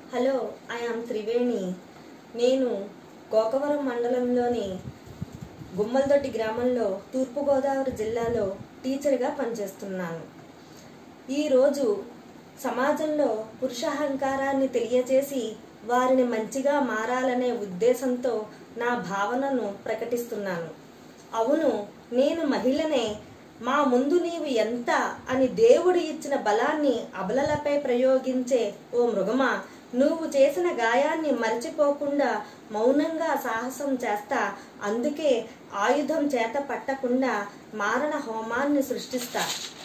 hello I am Triveni నేను గోకవరం మండలంలోని గుమ్మలదొడ్డి గ్రామంలో తూర్పుగోదావరి జిల్లాలో టీచర్గా పనిచేస్తున్నాను ఈరోజు సమాజంలో పురుషాహంకారాన్ని తెలియజేసి వారిని మంచిగా మారాలనే ఉద్దేశంతో నా భావనను ప్రకటిస్తున్నాను అవును నేను మహిళనే మా ముందు నీవు ఎంత అని దేవుడు ఇచ్చిన బలాన్ని అబలలపై ప్రయోగించే ఓ మృగమా నువ్వు చేసిన గాయాన్ని మరచిపోకుండా మౌనంగా సాహసం చేస్తా అందుకే ఆయుధం చేత పట్టకుండా మారణ హోమాన్ని సృష్టిస్తా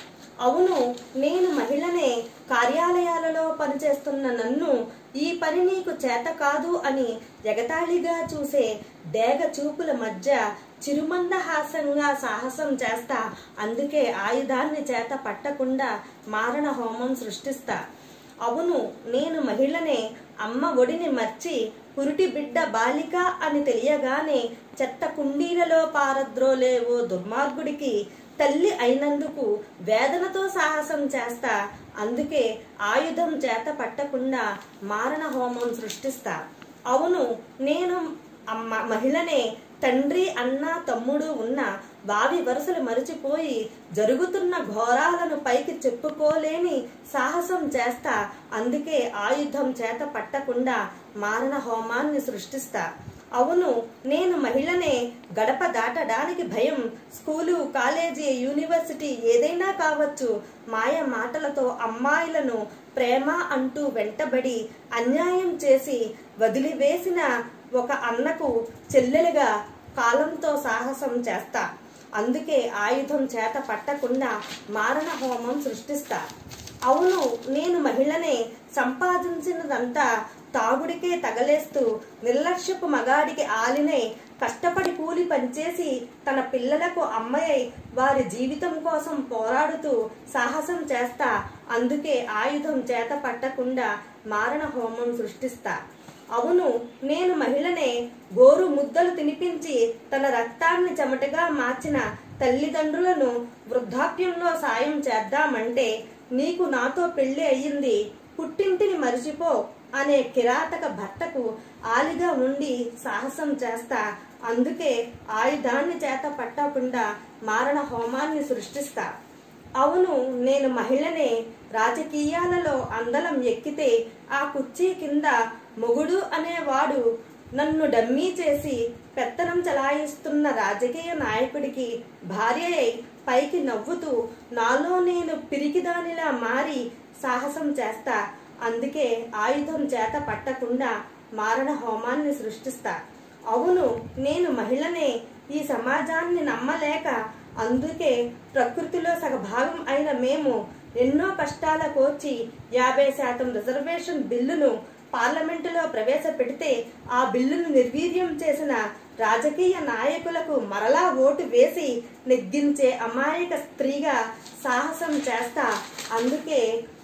అవును నేను మహిళనే కార్యాలయాలలో పనిచేస్తున్న నన్ను ఈ పని నీకు చేత కాదు అని ఎగతాళిగా చూసే డేగ చూపుల మధ్య చిరుమందహాసంగా సాహసం చేస్తా అందుకే ఆయుధాన్ని చేత పట్టకుండా మారణ హోమం సృష్టిస్తా అవును నేను మహిళనే అమ్మ ఒడిని మర్చి పురిటి బిడ్డ బాలిక అని తెలియగానే చెత్త కుండీలలో పారద్రోలే ఓ దుర్మార్గుడికి తల్లి అయినందుకు వేదనతో సాహసం చేస్తా అందుకే ఆయుధం చేత పట్టకుండా మారణ హోమం సృష్టిస్తా అవును నేను అమ్మ మహిళనే తండ్రి అన్న తమ్ముడు ఉన్న వావి వరుసలు మరిచిపోయి జరుగుతున్న ఘోరాలను పైకి చెప్పుకోలేని సాహసం చేస్తా అందుకే ఆయుధం చేత పట్టకుండా మారణ హోమాన్ని సృష్టిస్తా అవును నేను మహిళనే గడప దాటడానికి భయం స్కూలు కాలేజీ యూనివర్సిటీ ఏదైనా కావచ్చు మాయ మాటలతో అమ్మాయిలను ప్రేమ అంటూ వెంటబడి అన్యాయం చేసి వదిలివేసిన ఒక అన్నకు చెల్లెలుగా కాలంతో సాహసం చేస్తా అందుకే ఆయుధం చేత పట్టకుండా మారణ హోమం సృష్టిస్తా అవును నేను మహిళనే సంపాదించినదంతా తాగుడికే తగలేస్తూ నిర్లక్ష్యపు మగాడికి ఆలినే కష్టపడి కూలి పనిచేసి తన పిల్లలకు అమ్మయ్య వారి జీవితం కోసం పోరాడుతూ సాహసం చేస్తా అందుకే ఆయుధం చేత పట్టకుండా మారణ హోమం సృష్టిస్తా అవును నేను మహిళనే గోరు ముద్దలు తినిపించి తన రక్తాన్ని చెమటగా మార్చిన తల్లిదండ్రులను వృద్ధాప్యంలో సాయం చేద్దామంటే నీకు నాతో పెళ్లి అయ్యింది పుట్టింటిని మరిచిపో అనే కిరాతక భర్తకు ఆలిగా ఉండి సాహసం చేస్తా అందుకే ఆయుధాన్ని చేత పట్టకుండా మారణ హోమాన్ని సృష్టిస్తా అవును నేను మహిళనే రాజకీయాలలో అందలం ఎక్కితే ఆ కుర్చీ కింద మొగుడు అనేవాడు నన్ను డమ్మీ చేసి పెత్తనం చలాయిస్తున్న రాజకీయ నాయకుడికి భార్య అయి పైకి నవ్వుతూ నాలో నేను పిరికిదానిలా మారి సాహసం చేస్తా అందుకే ఆయుధం చేత పట్టకుండా మారణ హోమాన్ని సృష్టిస్తా అవును నేను మహిళనే ఈ సమాజాన్ని నమ్మలేక అందుకే ప్రకృతిలో సగభాగం అయిన మేము ఎన్నో కష్టాల కోర్చి యాభై శాతం రిజర్వేషన్ బిల్లును పార్లమెంటులో ప్రవేశపెడితే ఆ బిల్లును నిర్వీర్యం చేసిన రాజకీయ నాయకులకు మరలా ఓటు వేసి నెగ్గించే అమాయక స్త్రీగా సాహసం చేస్తా అందుకే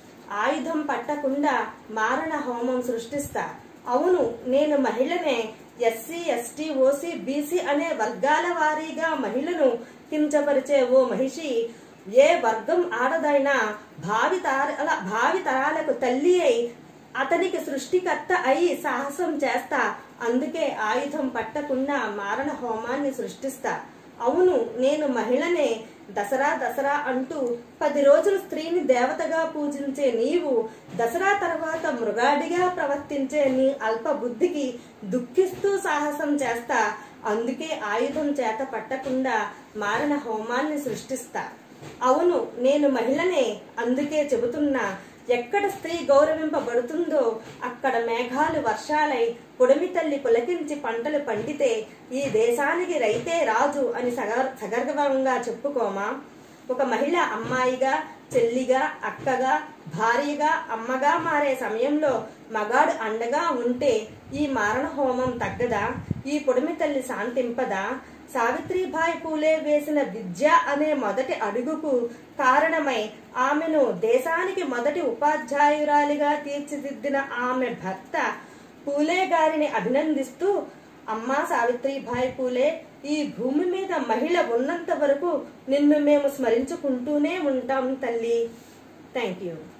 ఆయుధం పట్టకుండా మారణ హోమం సృష్టిస్తా అవును నేను మహిళనే ఎస్సీ ఎస్టీ ఓసీ బీసీ అనే వర్గాల వారీగా మహిళను కించపరిచే ఓ మహిషి ఏ వర్గం ఆడదైనా భావి తరాల భావి తరాలకు తల్లి అయి అతనికి సృష్టికర్త అయి సాహసం చేస్తా అందుకే ఆయుధం పట్టకుండా మారణ హోమాన్ని సృష్టిస్తా అవును నేను మహిళనే దసరా దసరా అంటూ పది రోజులు స్త్రీని దేవతగా పూజించే నీవు దసరా తర్వాత మృగాడిగా ప్రవర్తించే నీ అల్ప బుద్ధికి దుఃఖిస్తూ సాహసం చేస్తా అందుకే ఆయుధం చేత పట్టకుండా మారణ హోమాన్ని సృష్టిస్తా అవును నేను మహిళనే అందుకే చెబుతున్నా ఎక్కడ స్త్రీ గౌరవింపబడుతుందో అక్కడ మేఘాలు వర్షాలై పొడిమి తల్లి పులకించి పంటలు పండితే ఈ దేశానికి రైతే రాజు అని సగర్ సగర్వంగా చెప్పుకోమా ఒక మహిళ అమ్మాయిగా చెల్లిగా అక్కగా భార్యగా అమ్మగా మారే సమయంలో మగాడు అండగా ఉంటే ఈ మారణ హోమం తగ్గదా ఈ పొడిమి తల్లి శాంతింపదా సావిత్రిబాయి పూలే వేసిన విద్య అనే మొదటి అడుగుకు కారణమై ఆమెను దేశానికి మొదటి ఉపాధ్యాయురాలిగా తీర్చిదిద్దిన ఆమె భర్త పూలే గారిని అభినందిస్తూ అమ్మా సావిత్రిబాయి పూలే ఈ భూమి మీద మహిళ ఉన్నంత వరకు నిన్ను మేము స్మరించుకుంటూనే ఉంటాం తల్లి థ్యాంక్ యూ